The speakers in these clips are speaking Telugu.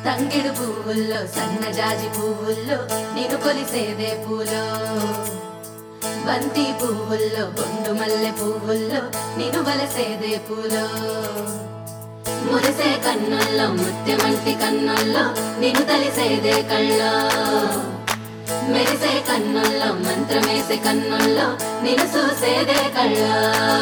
తంగిడు పువ్వుల్లో సన్నజాజి పువ్వుల్లో నేను కొలిసేదే పూలో బంతి పువ్వుల్లో బొండు మల్లె పువ్వుల్లో నేను వలసేదే పూలో మురిసే కన్నుల్లో ముత్యమంటి కన్నుల్లో నేను తలిసేదే కళ్ళో మెరిసే కన్నుల్లో మంత్రమేసే కన్నుల్లో నేను చూసేదే కళ్ళో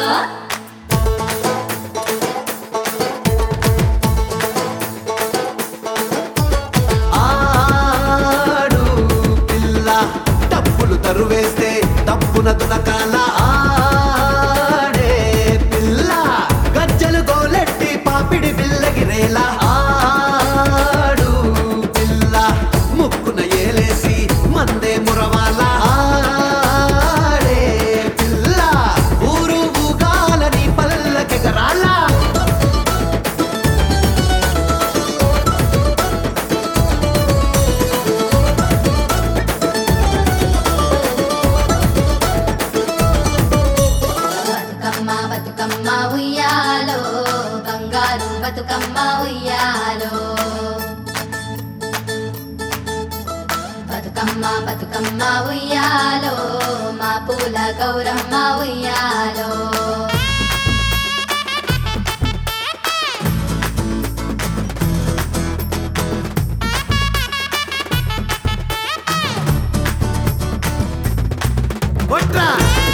ఆడు పిల్ల డప్పులు తరువేస్తే డప్పున దునకాల ఆడే పిల్ల గజ్జలు గోలెట్టి పాపిడి బిల్లగిరేలా ఆడు పిల్ల ముక్కున ఏలేసి మందే మురవాల ఆడే పిల్ల ఊరు ఊగాలని పల్లకెగరాలా బతుకమ్మ బతుకమ్మ ఉయ్యాలో బంగారు బతుకమ్మ ఉయ్యాలో బతుకమ్మ బతుకమ్మ ఉయ్యాలో మా పూల గౌరమ్మ ఉయ్యాలో కొట్రా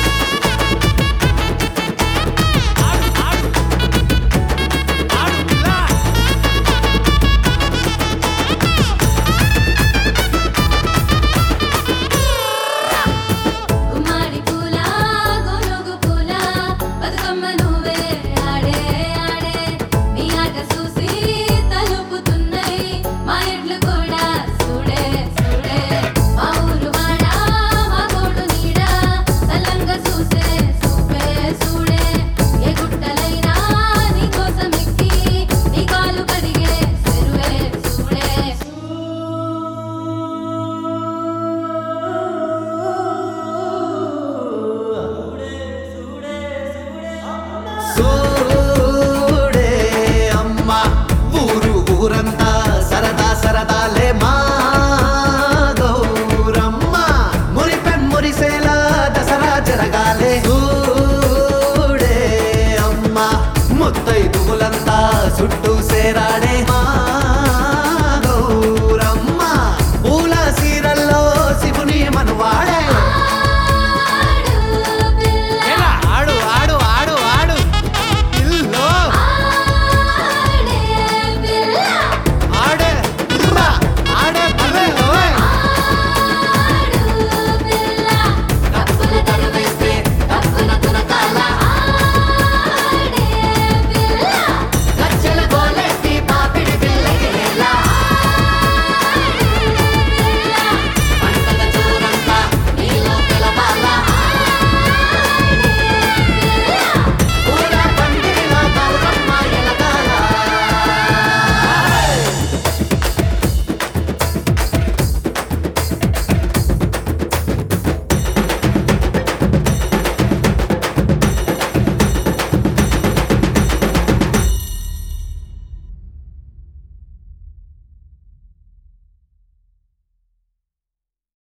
గుమ్మడి పూల గొనుగు పూల బతుకమ్మ నువ్వే ఆడే ఆడే నీ ఆట చూసి తలుపుతున్నాయి మా ఇండ్లు కూడా చూడే చూడే మా ఊరు వాడ మా గోడు నీడ సల్లంగా చూసే చూపే చూడే ఏ గుట్టలైనా నీ కోసం ఎక్కి నీ కాలు కడిగే చెరువే చూడే సూడే అమ్మ ఊరు ఊరంతా